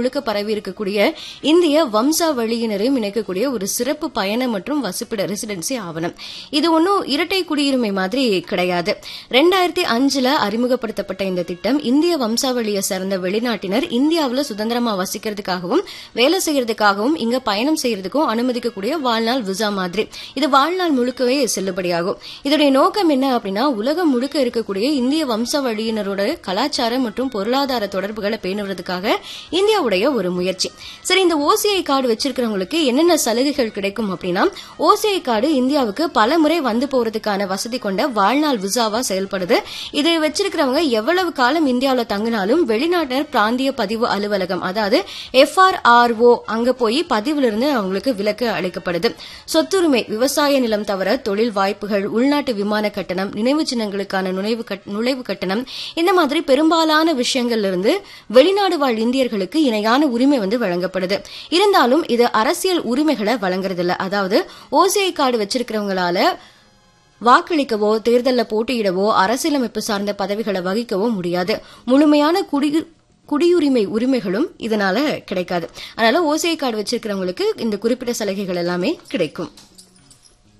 முழுக்க பரவி இருக்கக்கூடிய இந்திய வம்சாவளியினரையும் இணைக்கக்கூடிய ஒரு சிறப்பு பயண மற்றும் வசிப்பிட ரெசிடென்சி ஆவணம் இது ஒன்றும் இரட்டை குடியுரிமை மாதிரி கிடையாது ரெண்டாயிரத்தி அஞ்சுல அறிமுகப்படுத்தப்பட்ட இந்த திட்டம் இந்திய வம்சாவளியை சேர்ந்த வெளிநாட்டினர் இந்தியாவில் சுதந்திரமா வசிக்கிறதுக்காகவும் வேலை செய்யறதுக்காகவும் இங்க பயணம் செய்யறதுக்கும் அனுமதிக்கக்கூடிய வாழ்நாள் விசா மாதிரி இது வாழ்நாள் முழுக்கவே செல்லுபடியாகும் இதோடைய நோக்கம் என்ன அப்படின்னா உலகம் முழுக்க இருக்கக்கூடிய இந்திய வம்சாவளியினரோட கலாச்சார மற்றும் பொருளாதார தொடர்புகளை பேணுவதற்காக இந்தியாவுடைய ஒரு முயற்சி சரி இந்த ஓசிஐ கார்டு வச்சிருக்கிறவங்களுக்கு என்னென்ன சலுகைகள் கிடைக்கும் அப்படின்னா ஓசிஐ கார்டு இந்தியாவுக்கு பல முறை வந்து போறதுக்கான வசதி கொண்ட வாழ்நாள் விசாவா செயல்படுது இது வச்சிருக்கிறவங்க எவ்வளவு காலம் இந்தியாவில் தங்கினாலும் வெளிநாட்டினர் பிராந்திய பதிவு அலுவலகம் அதாவது எஃப்ஆர்ஆர்ஓ அங்க போய் பதிவிலிருந்து அவங்களுக்கு விலக்கு அளிக்கப்படுது சொத்துரிமை விவசாய நிலம் தவிர தொழில் வாய்ப்புகள் உள்நாட்டு விமான கட்டணம் நினைவு சின்னங்களுக்கான நுழைவு கட்- நுழைவு கட்டணம் இந்த மாதிரி பெரும்பாலான விஷயங்கள்ல இருந்து வெளிநாடு வாழ் இந்தியர்களுக்கு இணையான உரிமை வந்து வழங்கப்படுது இருந்தாலும் இது அரசியல் உரிமைகளை வழங்குறதில்ல அதாவது ஓசிஐ கார்டு வச்சிருக்கிறவங்களால வாக்களிக்கவோ தேர்தலில் போட்டியிடவோ அரசியலமைப்பு சார்ந்த பதவிகளை வகிக்கவோ முடியாது முழுமையான குடி குடியுரிமை உரிமைகளும் இதனால கிடைக்காது அதனால ஓசிஐ கார்டு வச்சிருக்கிறவங்களுக்கு இந்த குறிப்பிட்ட சலுகைகள் எல்லாமே கிடைக்கும்